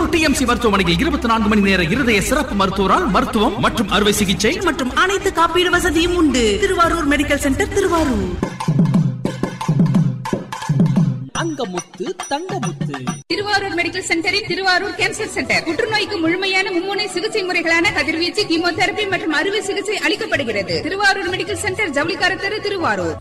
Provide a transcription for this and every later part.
Thiruvarur TMC மருத்துவமனையில் இருபத்தி நான்கு மணி நேர இருதய சிறப்பு மருத்துவரால் மருத்துவம் மற்றும் அறுவை சிகிச்சை மற்றும் அனைத்து காப்பீடு வசதியும் உண்டு Thiruvarur medical centre Thiruvarur Thangamuthu Thangamuthu Thiruvarur medical சென்டரில் திருவாரூர் கேன்சர் சென்டர் புற்றுநோய்க்கு முழுமையான மும்முனை சிகிச்சை முறைகளான கதிர்வீச்சு கீமோதெரபி மற்றும் அறுவை சிகிச்சை அளிக்கப்படுகிறது திருவாரூர் மெடிக்கல் சென்டர் ஜவுளிக்கார தெரு திருவாரூர்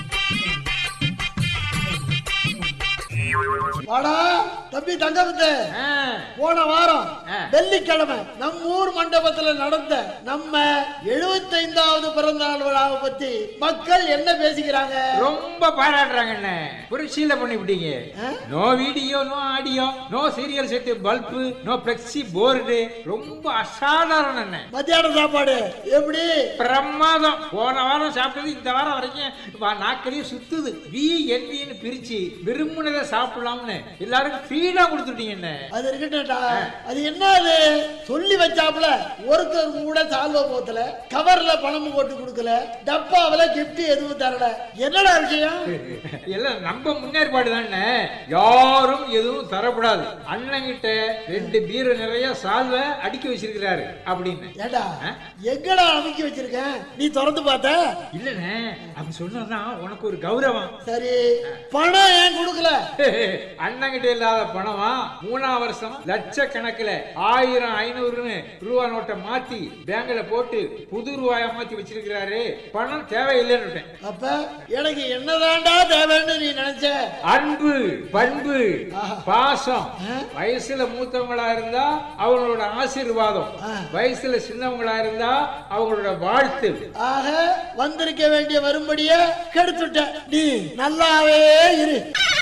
வாடா தம்பி தங்கமுத்து போன வாரம் வெள்ளிக்கிழமை நம்ம ஊர் மண்டபத்துல நடந்த நம்ம எழுபத்தைந்தாவது பிறந்த நாள் விழாவை பத்தி மக்கள் என்ன பேசிக்கிறாங்க ரொம்ப பாராட்டுறாங்க என்ன புரட்சியில பண்ணிவிட்டீங்க no video no audio no serial set bulb no flexi board ரொம்ப அசாதாரணம் என்ன மத்தியான சாப்பாடு எப்படி பிரமாதம் போன வாரம் சாப்பிட்டது இந்த வாரம் வரைக்கும் வா- நாக்கிலேயே சுத்துது வி என்பின்னு பிரிச்சு விரும்பினதை சாப்பிடலாம்னு எல்லாருக்கும் ஃப்ரீடா கொடுத்துட்டீங்க என்ன அது இருக்கட்டும்டா அது என்ன அது சொல்லி வச்சாப்புல ஒருத்தர் கூட சால்வ போத்தல கவர்ல பணமும் போட்டு கொடுக்கல டப்பாவுல gift எதுவும் தரல என்னடா விஷயம் எல்லாம் நம்ம முன்னேற்பாடு தானே யாரும் எதுவும் தரக்கூடாது அண்ணங்கிட்ட ரெண்டு பீரோ நிறைய சால்வை அடுக்கி வச்சிருக்கிறாரு அப்படின்னு ஏண்டா எங்கடா அமைக்கி வச்சிருக்கேன் நீ திறந்து பார்த்த இல்லண்ணே அப்படி சொன்னதான் உனக்கு ஒரு கௌரவம் சரி பணம் ஏன் கொடுக்கல அண்ணங்கிட்ட இல்லாத பணமா மூணாம் வருஷம் லட்சக்கணக்கில் ஆயிரம் ஐநூறுன்னு ரூபா நோட்டை மாத்தி பேங்க்ல போட்டு புது ரூபாயா மாத்தி வச்சிருக்கிறாரு பணம் தேவையில்லைன்னு அப்ப எனக்கு என்னதான்டா தேவைன்னு நீ நினைச்ச அன்பு பண்பு பாசம் வயசுல மூத்தவங்களா இருந்தா அவங்களோட ஆசீர்வாதம் வயசுல சின்னவங்களா இருந்தா அவங்களோட வாழ்த்து ஆக வந்திருக்க வேண்டிய வரும்படியே கெடுத்துட்ட நீ நல்லாவே இரு